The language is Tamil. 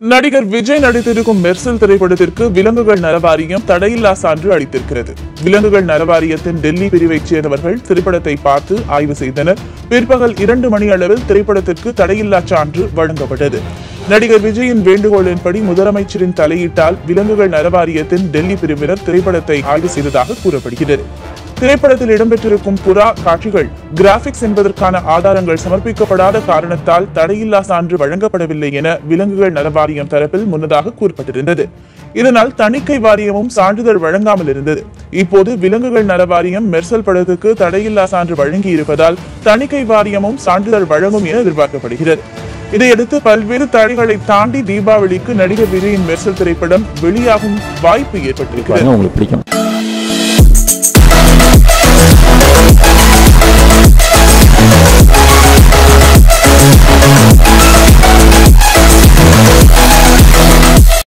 நடிகர் விஜய் நடித்திருக்கும் மெர்சல் திரைப்படத்திற்கு விலங்குகள் நலவாரியம் தடையில்லா சான்று அளித்திருக்கிறது விலங்குகள் நலவாரியத்தின் டெல்லி பிரிவைச் சேர்ந்தவர்கள் திரைப்படத்தை பார்த்து ஆய்வு செய்தனர் பிற்பகல் இரண்டு மணி அளவில் திரைப்படத்திற்கு தடையில்லா சான்று வழங்கப்பட்டது நடிகர் விஜயின் வேண்டுகோளின்படி முதலமைச்சரின் தலையீட்டால் விலங்குகள் நலவாரியத்தின் டெல்லி பிரிவினர் திரைப்படத்தை ஆய்வு செய்ததாக கூறப்படுகிறது திரைப்படத்தில் இடம்பெற்றிருக்கும் புறா காட்சிகள் கிராபிக்ஸ் என்பதற்கான ஆதாரங்கள் சமர்ப்பிக்கப்படாத காரணத்தால் தடையில்லா சான்று வழங்கப்படவில்லை என விலங்குகள் நல வாரியம் தரப்பில் முன்னதாக கூறப்பட்டிருந்தது இதனால் தணிக்கை வாரியமும் சான்றிதழ் வழங்காமல் இருந்தது இப்போது விலங்குகள் நல வாரியம் மெர்சல் படத்துக்கு தடையில்லா சான்று வழங்கி இருப்பதால் தணிக்கை வாரியமும் சான்றிதழ் வழங்கும் என எதிர்பார்க்கப்படுகிறது இதையடுத்து பல்வேறு தடைகளை தாண்டி தீபாவளிக்கு நடிகர் விஜயின் மெர்சல் திரைப்படம் வெளியாகும் வாய்ப்பு ஏற்பட்டிருக்கிறது பாருங்க உங்களுக்கு பிடிக்கும்